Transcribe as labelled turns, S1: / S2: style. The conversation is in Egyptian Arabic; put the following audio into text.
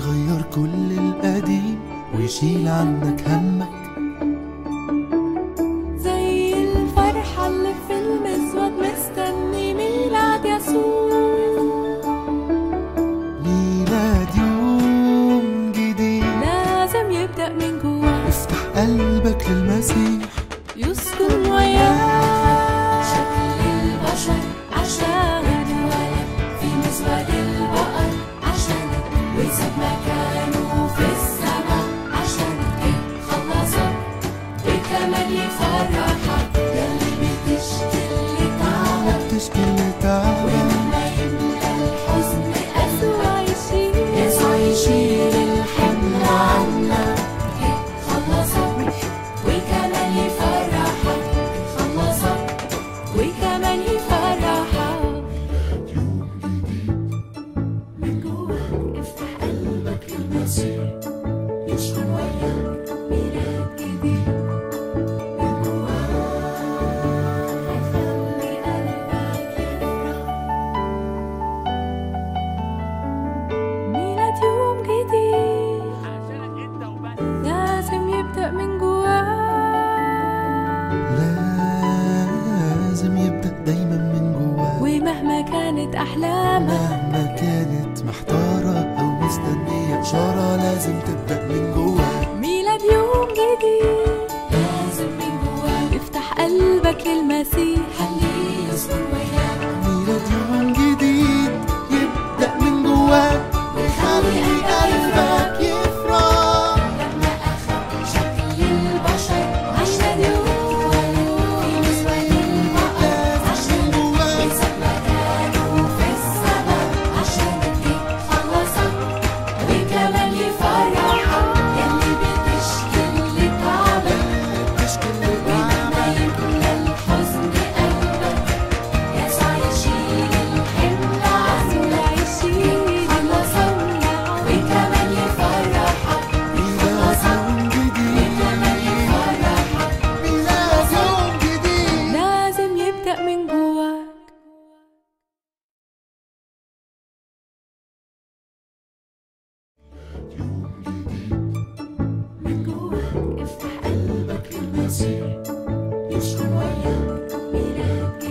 S1: يغير كل القديم ويشيل عنك همك
S2: زي الفرحة اللي في المزود مستني ميلاد يسوع
S1: ميلاد يوم جديد
S2: لازم يبدأ من جوا
S1: افتح قلبك للمسيح
S2: يسكن وياك شكل البشر عشان ولد في مزود البقر عشانك وساب مكانه في السماء عشانك إيه خلصك بكمال يفرحك يلي بتشكي اللي تعبك
S1: تشكي اللي تعبك
S2: ولما يملى الحزن أسوأ يشيل يسوع يشيل الحمل عنك خلصك وكمان يفرحك خلصك وكمان يفرحك من جواك افتح قلبك للمسيح يشكو وياك ميلاد جديد من جواك هيخلي قلبك يفرح ميلاد يوم جديد
S3: عشانك انت وبس
S2: لازم يبدأ من جواك
S1: لازم يبدأ دايما من جواك
S2: ومهما كانت أحلامك
S1: مهما كانت محتارة أو مستنية إشارة لازم تبدأ من جواك
S2: ميلاد يوم جديد لازم من جواك افتح قلبك للمسيح خليه يسكن وياك
S1: ميلاد يوم جديد يبدأ من جواك ويخلي قلبك يفرح
S2: لما أخذ شكل البشر عشان يولد في مسود البقر عشان وساب مكانه في السماء عشانك خلصك وكمان يفرحك يلي بتشكي اللي تعبك
S1: تشكي اللي
S2: ولما يملى الحزن قلبك يسوع يشيل الحمل عنك يشيل خلصك وكمان يفرحك
S1: ميلاد يوم جديد ميلاد يوم جديد
S2: لازم يبدأ من جواك من جواك افتح قلبك للمسيح يشكو وياك ميلاد